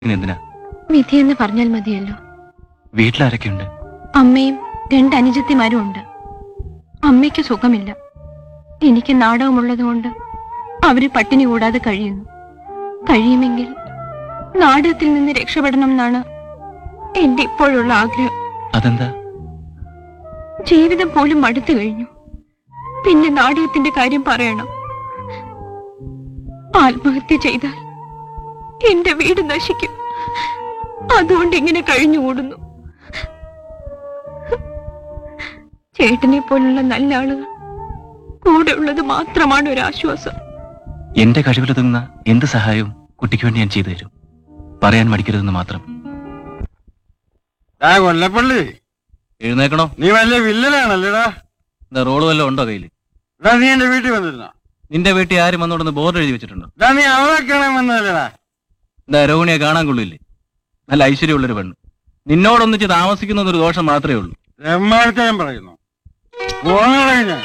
ഇന്നെന്തിനാ വിധിയെന്ന് പറഞ്ഞാൽ മതിയല്ലോ വീട്ടിലാരൊക്കെയുണ്ട് അമ്മയും രണ്ട് അനുജത്തിമാരും ഉണ്ട് അമ്മയ്ക്ക് സുഖമില്ല എനിക്ക് നാടകമുള്ളതുകൊണ്ട് അവര് പട്ടിണി കൂടാതെ കഴിയുന്നു കഴിയുമെങ്കിൽ നാടകത്തിൽ നിന്ന് രക്ഷപ്പെടണം എന്നാണ് എന്റെ ഇപ്പോഴുള്ള ആഗ്രഹം അതെന്താ ജീവിതം പോലും മടുത്തു കഴിഞ്ഞു പിന്നെ നാടകത്തിന്റെ കാര്യം പറയണം ആത്മഹത്യ ചെയ്താൽ എന്റെ വീട് നശിക്കും അതുകൊണ്ട് ഇങ്ങനെ കഴിഞ്ഞുകൂടുന്നു ചേട്ടനെ പോലുള്ള നല്ല ആളുകൾ കൂടെ ഉള്ളത് മാത്രമാണ് ഒരു ആശ്വാസം എന്റെ കഴിവിലൊതുങ്ങുന്ന എന്ത് സഹായവും കുട്ടിക്ക് വേണ്ടി ഞാൻ ചെയ്തു തരും പറയാൻ മടിക്കരുതെന്ന് മാത്രം ആ കൊല്ലപ്പള്ളി എഴുന്നേക്കണോ നീ വലിയ വില്ലനാണല്ലേടാ എന്താ റോള് വല്ലതും ഉണ്ടോ കയ്യിൽ എടാ നീ എന്റെ വീട്ടിൽ വന്നിരുന്ന നിന്റെ വീട്ടിൽ ആരും വന്നോടൊന്ന് ബോർഡ് എഴുതി വെച്ചിട്ടുണ്ടോ എടാ നീ അവളെ കാണാൻ വന്നതല്ലേടാ എന്താ രോഹിണിയെ കാണാൻ കൊള്ളില്ലേ നല്ല ഐശ്വര്യമുള്ളൊരു പെണ്ണ് നിന്നോടൊന്നിച്ച് താമസിക്കുന്ന ഒരു ദോഷം മാത്രമേ ഉള്ളൂ എമ്മാഴ്ചയും പറയുന്നു പോണടാ ഞാൻ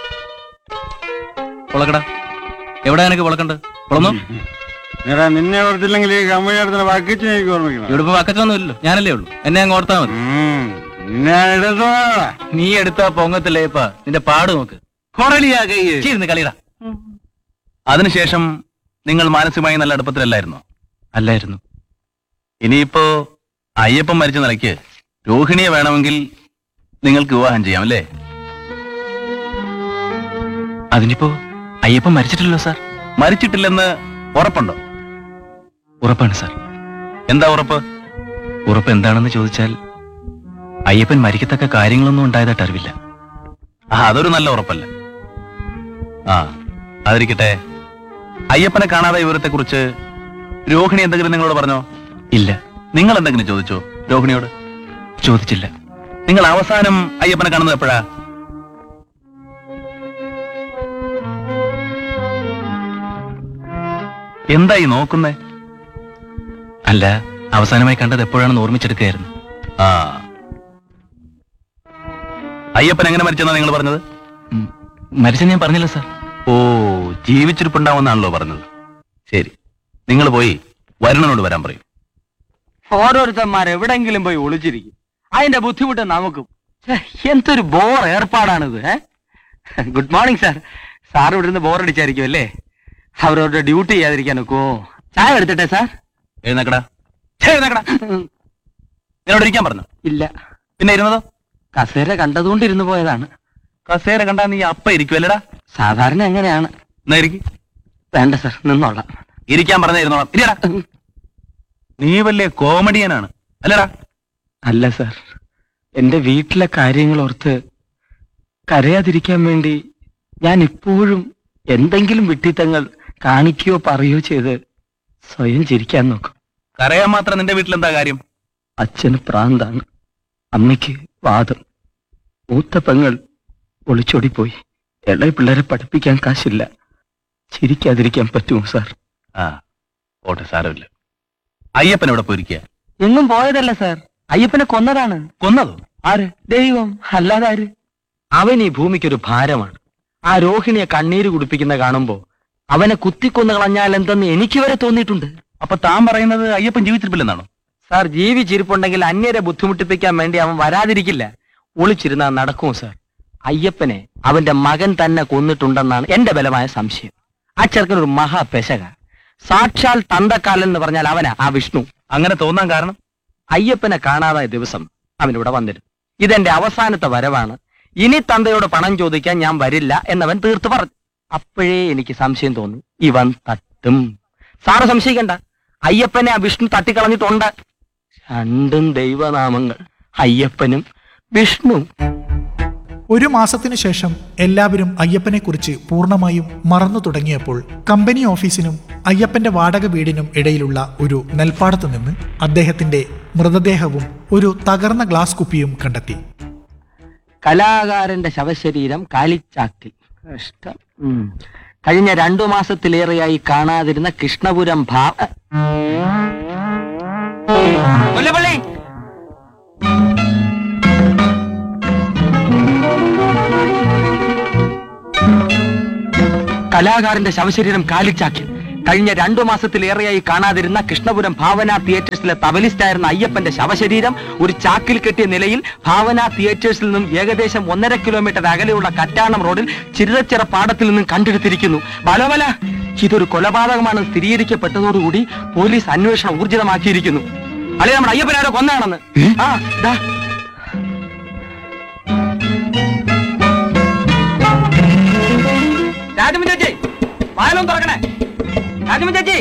പൊളക്കടാ എവിടെ എനിക്ക് പൊളക്കണ്ട് പൊളന്നോ എടാ നിന്നെ ഓർത്തില്ലെങ്കിൽ ഈ കമ്പനിയുടെ വക്കിച്ച് എനിക്ക് ഓർമ്മിക്കണം ഇവിടെ ഇപ്പൊ വക്കച്ചൊന്നും ഇല്ലല്ലോ ഞാനല്ലേ ഉള്ളൂ എന്നെ അങ്ങ് ഓർത്താ മതി ഉം. നിന്നെ എടുത്തോളാ നീ എടുത്താ പൊങ്ങത്തില്ലേ ഇപ്പ നിന്റെ പാട് നോക്ക് ഇരുന്ന് കളിയടാ അതിനുശേഷം നിങ്ങൾ മാനസികമായി നല്ല അടുപ്പത്തിലല്ലായിരുന്നോ അല്ലായിരുന്നു ഇനിയിപ്പോ അയ്യപ്പൻ മരിച്ച നിലയ്ക്ക് രോഹിണിയെ വേണമെങ്കിൽ നിങ്ങൾക്ക് വിവാഹം ചെയ്യാം അല്ലേ അതിനിപ്പോ അയ്യപ്പൻ മരിച്ചിട്ടില്ലല്ലോ സാർ മരിച്ചിട്ടില്ലെന്ന് ഉറപ്പുണ്ടോ ഉറപ്പാണ് സാർ എന്താ ഉറപ്പ് ഉറപ്പ് എന്താണെന്ന് ചോദിച്ചാൽ അയ്യപ്പൻ മരിക്കത്തക്ക കാര്യങ്ങളൊന്നും ഉണ്ടായതായിട്ട് അറിവില്ല ആ അതൊരു നല്ല ഉറപ്പല്ല ആ അതിരിക്കട്ടെ അയ്യപ്പനെ കാണാതെ വിവരത്തെ കുറിച്ച് രോഹിണി എന്തെങ്കിലും നിങ്ങളോട് പറഞ്ഞോ ഇല്ല നിങ്ങൾ എന്തെങ്കിലും ചോദിച്ചോ രോഹിണിയോട് ചോദിച്ചില്ല നിങ്ങൾ അവസാനം അയ്യപ്പനെ കാണുന്നത് എപ്പോഴാ എന്തായി നോക്കുന്നേ അല്ല അവസാനമായി കണ്ടത് എപ്പോഴാണെന്ന് ഓർമ്മിച്ചെടുക്കുകയായിരുന്നു ആ അയ്യപ്പൻ എങ്ങനെ മരിച്ചെന്നാ നിങ്ങൾ പറഞ്ഞത് മരിച്ചെന്ന് ഞാൻ പറഞ്ഞില്ല സാർ ഓ ജീവിച്ചിരിപ്പുണ്ടാവുന്നാണല്ലോ പറഞ്ഞത് ശരി നിങ്ങൾ പോയി വരുണനോട് വരാൻ പറയും ഓരോരുത്തന്മാർ എവിടെങ്കിലും പോയി ഒളിച്ചിരിക്കും അതിന്റെ ബുദ്ധിമുട്ട് നമുക്കും ഛെ, എന്തൊരു ബോർ ഏർപ്പാടാണിത് ഏ ഗുഡ് മോർണിംഗ് സാർ സാർ ഇവിടെ നിന്ന് ബോറടിച്ചായിരിക്കും അല്ലേ അവരവരുടെ ഡ്യൂട്ടി ചെയ്യാതിരിക്കാൻ നോക്കുമോ ചായ എടുത്തിട്ടെ സാർ എഴുന്നേക്കടാ ഛേ, എഴുന്നേക്കടാ നിന്നോട് ഇരിക്കാൻ പറഞ്ഞു ഇല്ല പിന്നെ ഇരുന്നതോ കസേര കണ്ടതുകൊണ്ട് ഇരുന്ന് പോയതാണ് കസേര കണ്ടാ നീ അപ്പ ഇരിക്കുവല്ലടാ സാധാരണ എങ്ങനെയാണ് എന്നാ ഇരിക്ക് വേണ്ട സാർ നിന്നോളാം ഇരിക്കാൻ പറഞ്ഞ ഇരുന്നോളാം ഇരിയടാ നീ വലിയ കോമഡിയനാണ് അല്ലടാ അല്ല സാർ എന്റെ വീട്ടിലെ കാര്യങ്ങൾ ഓർത്ത് കരയാതിരിക്കാൻ വേണ്ടി ഞാൻ ഇപ്പോഴും എന്തെങ്കിലും വിട്ടിത്തങ്ങൾ കാണിക്കുകയോ പറയുകയോ ചെയ്ത് സ്വയം ചിരിക്കാൻ നോക്കും കരയാൻ മാത്രം നിന്റെ വീട്ടിൽ എന്താ കാര്യം അച്ഛന് പ്രാന്താണ് അമ്മയ്ക്ക് വാദം മൂത്ത പെങ്ങൾ ഒളിച്ചോടിപ്പോയി ഇളയ പിള്ളേരെ പഠിപ്പിക്കാൻ കാശില്ല ചിരിക്കാതിരിക്കാൻ പറ്റുമോ സാർ ആ ഓട്ടെ സാരമില്ല അയ്യപ്പൻ എവിടെ പോയിരിക്കുക എങ്ങും പോയതല്ല സാർ അയ്യപ്പനെ കൊന്നതാണ് കൊന്നതോ ആര് ദൈവം അല്ലാതെ ആര് അവൻ ഈ ഭൂമിക്കൊരു ഭാരമാണ് ആ രോഹിണിയെ കണ്ണീര് കുടിപ്പിക്കുന്ന കാണുമ്പോ അവനെ കുത്തിക്കൊന്നു കളഞ്ഞാൽ എന്തെന്ന് എനിക്ക് വരെ തോന്നിയിട്ടുണ്ട് അപ്പൊ താൻ പറയുന്നത് അയ്യപ്പൻ ജീവിച്ചിരിപ്പില്ലെന്നാണോ സാർ ജീവിച്ചിരിപ്പുണ്ടെങ്കിൽ അന്യരെ ബുദ്ധിമുട്ടിപ്പിക്കാൻ വേണ്ടി അവൻ വരാതിരിക്കില്ല ഒളിച്ചിരുന്നാ നടക്കുമോ സാർ അയ്യപ്പനെ അവന്റെ മകൻ തന്നെ കൊന്നിട്ടുണ്ടെന്നാണ് എന്റെ ബലമായ സംശയം ആ ചെറുക്കനൊരു മഹാപെശക സാക്ഷാൽ തന്തക്കാലൻ എന്ന് പറഞ്ഞാൽ അവനാ ആ വിഷ്ണു അങ്ങനെ തോന്നാൻ കാരണം അയ്യപ്പനെ കാണാതായ ദിവസം അവനിവിടെ വന്നിരുന്നു ഇതെന്റെ അവസാനത്തെ വരവാണ് ഇനി തന്തയോട് പണം ചോദിക്കാൻ ഞാൻ വരില്ല എന്നവൻ തീർത്തു പറഞ്ഞു അപ്പോഴേ എനിക്ക് സംശയം തോന്നി ഇവൻ തട്ടും സാറ് സംശയിക്കണ്ട അയ്യപ്പനെ ആ വിഷ്ണു തട്ടിക്കളഞ്ഞിട്ടുണ്ട് രണ്ടും ദൈവനാമങ്ങൾ അയ്യപ്പനും വിഷ്ണു ഒരു മാസത്തിനു ശേഷം എല്ലാവരും അയ്യപ്പനെക്കുറിച്ച് പൂർണ്ണമായും മറന്നു തുടങ്ങിയപ്പോൾ കമ്പനി ഓഫീസിനും അയ്യപ്പന്റെ വാടക വീടിനും ഇടയിലുള്ള ഒരു നെൽപ്പാടത്തു നിന്ന് അദ്ദേഹത്തിന്റെ മൃതദേഹവും ഒരു തകർന്ന ഗ്ലാസ് കുപ്പിയും കണ്ടെത്തി കലാകാരന്റെ ശവശരീരം കാലിച്ചാക്കിൽ കഷ്ടം ഉം. കഴിഞ്ഞ രണ്ടു മാസത്തിലേറെയായി കാണാതിരുന്ന കൃഷ്ണപുരം ഭാ കൊല്ലപ്പള്ളി കലാകാരന്റെ ശവശരീരം കാലിച്ചാക്കിൽ കഴിഞ്ഞ രണ്ടു മാസത്തിലേറെയായി കാണാതിരുന്ന കൃഷ്ണപുരം ഭാവന തിയേറ്റേഴ്സിലെ തബലിസ്റ്റായിരുന്ന അയ്യപ്പന്റെ ശവശരീരം ഒരു ചാക്കിൽ കെട്ടിയ നിലയിൽ ഭാവന തിയേറ്റേഴ്സിൽ നിന്നും ഏകദേശം ഒന്നര കിലോമീറ്റർ അകലെയുള്ള കറ്റാണം റോഡിൽ ചിരച്ചിറ പാടത്തിൽ നിന്നും കണ്ടെടുത്തിരിക്കുന്നു ബാലോബല ഇതൊരു കൊലപാതകമാണ് സ്ഥിരീകരിക്കപ്പെട്ടതോടുകൂടി പോലീസ് അന്വേഷണം ഊർജിതമാക്കിയിരിക്കുന്നു അല്ലെ നമ്മുടെ അയ്യപ്പനാരോ കൊന്നാണെന്ന് ആ ദാ രാജമൻ ചേച്ചി വായലൊന്നും തുറക്കണേ രാജമൻ ചേച്ചി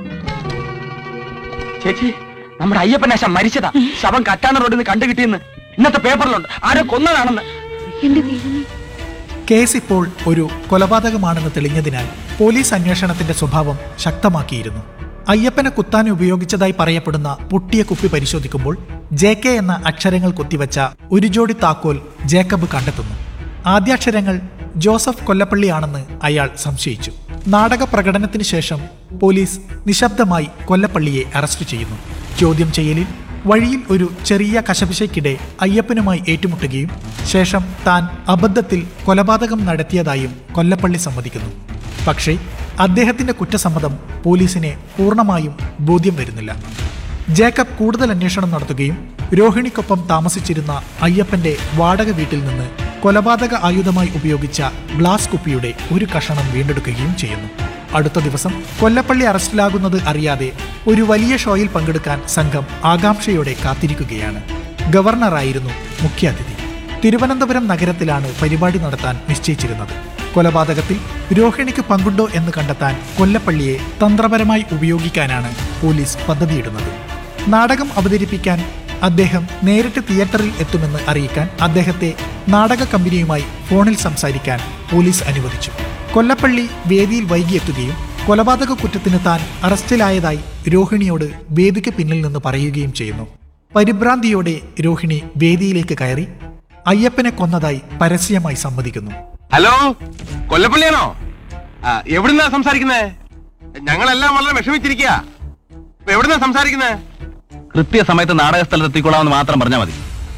ചേച്ചി നമ്മുടെ അയ്യപ്പനാശം മരിച്ചതാ ശവം കറ്റാന റോഡിൽ നിന്ന് കണ്ടുകിട്ടിയെന്ന് ഇന്നത്തെ പേപ്പറിലുണ്ട് ആരോ കൊന്നതാണെന്ന് എന്റെ ദൈവമേ കേസ് ഇപ്പോൾ ഒരു കൊലപാതകമാണെന്ന് തെളിഞ്ഞതിനാൽ പോലീസ് അന്വേഷണത്തിന്റെ സ്വഭാവം ശക്തമാക്കിയിരുന്നു അയ്യപ്പനെ കുത്താൻ ഉപയോഗിച്ചതായി പറയപ്പെടുന്ന പൊട്ടിയ കുപ്പി പരിശോധിക്കുമ്പോൾ ജെ കെ എന്ന അക്ഷരങ്ങൾ കൊത്തിവെച്ച ഒരു ജോഡി താക്കോൽ ജേക്കബ് കണ്ടെത്തുന്നു ആദ്യാക്ഷരങ്ങൾ ജോസഫ് കൊല്ലപ്പള്ളിയാണെന്ന് അയാൾ സംശയിച്ചു നാടക പ്രകടനത്തിന് ശേഷം പോലീസ് നിശബ്ദമായി കൊല്ലപ്പള്ളിയെ അറസ്റ്റ് ചെയ്യുന്നു ചോദ്യം ചെയ്യലിൽ വഴിയിൽ ഒരു ചെറിയ കശപിശയ്ക്കിടെ അയ്യപ്പനുമായി ഏറ്റുമുട്ടുകയും ശേഷം താൻ അബദ്ധത്തിൽ കൊലപാതകം നടത്തിയതായും കൊല്ലപ്പള്ളി സമ്മതിക്കുന്നു പക്ഷേ അദ്ദേഹത്തിന്റെ കുറ്റസമ്മതം പോലീസിനെ പൂർണ്ണമായും ബോധ്യം വരുന്നില്ല ജേക്കബ് കൂടുതൽ അന്വേഷണം നടത്തുകയും രോഹിണിക്കൊപ്പം താമസിച്ചിരുന്ന അയ്യപ്പന്റെ വാടക വീട്ടിൽ നിന്ന് കൊലപാതക ആയുധമായി ഉപയോഗിച്ച ഗ്ലാസ് കുപ്പിയുടെ ഒരു കഷണം വീണ്ടെടുക്കുകയും ചെയ്യുന്നു അടുത്ത ദിവസം കൊല്ലപ്പള്ളി അറസ്റ്റിലാകുന്നത് അറിയാതെ ഒരു വലിയ ഷോയിൽ പങ്കെടുക്കാൻ സംഘം ആകാംക്ഷയോടെ കാത്തിരിക്കുകയാണ് ഗവർണറായിരുന്നു മുഖ്യാതിഥി തിരുവനന്തപുരം നഗരത്തിലാണ് പരിപാടി നടത്താൻ നിശ്ചയിച്ചിരുന്നത് കൊലപാതകത്തിൽ രോഹിണിക്ക് പങ്കുണ്ടോ എന്ന് കണ്ടെത്താൻ കൊല്ലപ്പള്ളിയെ തന്ത്രപരമായി ഉപയോഗിക്കാനാണ് പോലീസ് പദ്ധതിയിടുന്നത് നാടകം അവതരിപ്പിക്കാൻ അദ്ദേഹം നേരിട്ട് തിയേറ്ററിൽ എത്തുമെന്ന് അറിയിക്കാൻ അദ്ദേഹത്തെ നാടക കമ്പനിയുമായി ഫോണിൽ സംസാരിക്കാൻ പോലീസ് അനുവദിച്ചു കൊല്ലപ്പള്ളി വേദിയിൽ വൈകിയെത്തുകയും കൊലപാതക കുറ്റത്തിന് താൻ അറസ്റ്റിലായതായി രോഹിണിയോട് വേദിക്ക് പിന്നിൽ നിന്ന് പറയുകയും ചെയ്യുന്നു പരിഭ്രാന്തിയോടെ രോഹിണി വേദിയിലേക്ക് കയറി അയ്യപ്പനെ കൊന്നതായി പരസ്യമായി സമ്മതിക്കുന്നു ഹലോ കൊല്ലപ്പള്ളിയാണോ ആ, എവിടുന്നാ സംസാരിക്കുന്നത് ഞങ്ങളെല്ലാം വളരെ വിഷമിച്ചിരിക്കുക എവിടുന്നാ സംസാരിക്കുന്നത് കൃത്യസമയത്ത് നാടക സ്ഥലത്ത് എത്തിക്കൊള്ളാമെന്ന് മാത്രം പറഞ്ഞാൽ മതി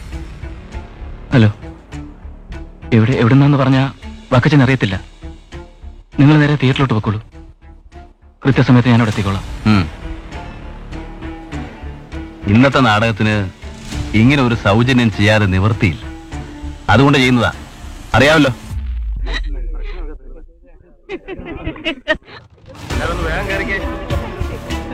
ഹലോ എവിടെ എവിടുന്നാന്ന് പറഞ്ഞ വക്കച്ചൻ അറിയത്തില്ല നിങ്ങൾ നേരെ തിയേറ്ററിലോട്ട് പൊക്കോളൂ കൃത്യസമയത്ത് ഞാൻ അവിടെ എത്തിക്കോളാം ഇന്നത്തെ നാടകത്തിന് ഇങ്ങനെ ഒരു സൗജന്യം ചെയ്യാതെ നിവൃത്തിയില്ല അതുകൊണ്ട് ചെയ്യുന്നതാ അറിയാമല്ലോ വേഗം കയറിക്കേ